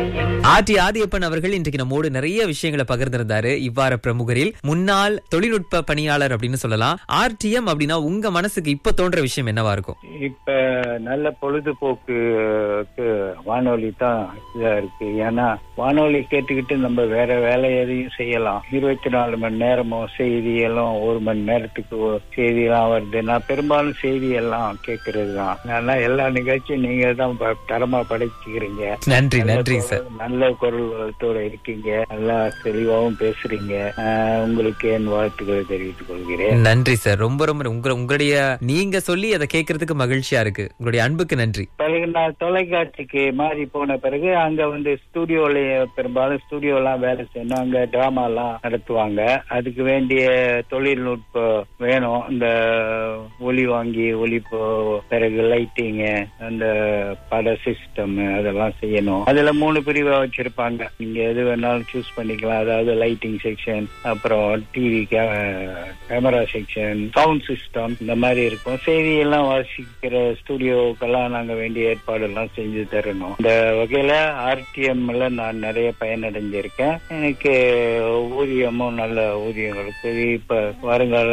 RT Adhiyappan அவர்கள் இன்றைக்கு நம்மோடு நிறைய விஷயங்களை பகிர்ந்திருந்தாரு இவ்வாறு பிரமுகரில் முன்னாள் தொழில்நுட்ப பணியாளர் அப்படின்னு சொல்லலாம் ஆர்டிஎம் அப்படின்னா உங்க மனசுக்கு இப்ப தோன்ற விஷயம் என்னவா இருக்கும் இப்ப நல்ல பொழுதுபோக்குக்கு வானொலி தான் இதா இருக்கு ஏன்னா வானொலி கேட்டுக்கிட்டு நம்ம வேற வேலை எதையும் செய்யலாம் இருபத்தி நாலு மணி நேரமும் செய்தி எல்லாம் ஒரு மணி நேரத்துக்கு ஒரு செய்தி எல்லாம் வருது நான் பெரும்பாலும் செய்தி எல்லாம் கேட்கறது தான் நல்லா எல்லா நிகழ்ச்சியும் நீங்க தான் ப- தரமா படைச்சுக்கிறீங்க நன்றி நல்ல நன்றி குரல், சார் நல்ல குரல் வளத்தோட இருக்கீங்க நல்லா தெளிவாகவும் பேசுறீங்க ஆஹ் உங்களுக்கு என் வாழ்த்துக்களை தெரிவித்துக் கொள்கிறேன் நன்றி சார் ரொம்ப ரொம்ப உங்க உங்களுடைய நீங்க சொல்லி அதை கேட்கறதுக்கு மகிழ்ச்சியா இருக்கு உங்களுடைய அன்புக்கு நன்றி பிறகு நான் தொலைக்காட்சிக்கு மாறி போன பிறகு அங்க வந்து ஸ்டுடியோல பெரும்பாலும் ஸ்டுடியோ எல்லாம் வேலை செய்யணும் அங்க டிராமா எல்லாம் நடத்துவாங்க அதுக்கு வேண்டிய தொழில்நுட்பம் வேணும் இந்த ஒலி வாங்கி ஒலி போ- பிறகு லைட்டிங் அந்த பட சிஸ்டம் அதெல்லாம் செய்யணும் அதுல மூணு பிரிவா வச்சிருப்பாங்க நீங்க எது வேணாலும் சூஸ் பண்ணிக்கலாம் அதாவது லைட்டிங் செக்ஷன் அப்புறம் TV camera section sound system இந்த மாதிரி இருக்கும் செய்தி எல்லாம் வாசிக்கிற ஸ்டுடியோக்கெல்லாம் நாங்க வேண்டிய ஏற்பாடு எல்லாம் செஞ்சு தரணும் இந்த வகையில ஆர்டிஎம்ல நான் நிறைய பயனடைஞ்சிருக்கேன் எனக்கு ஊதியமும் நல்ல ஊதியம் இருக்குது இப்ப வருங்கால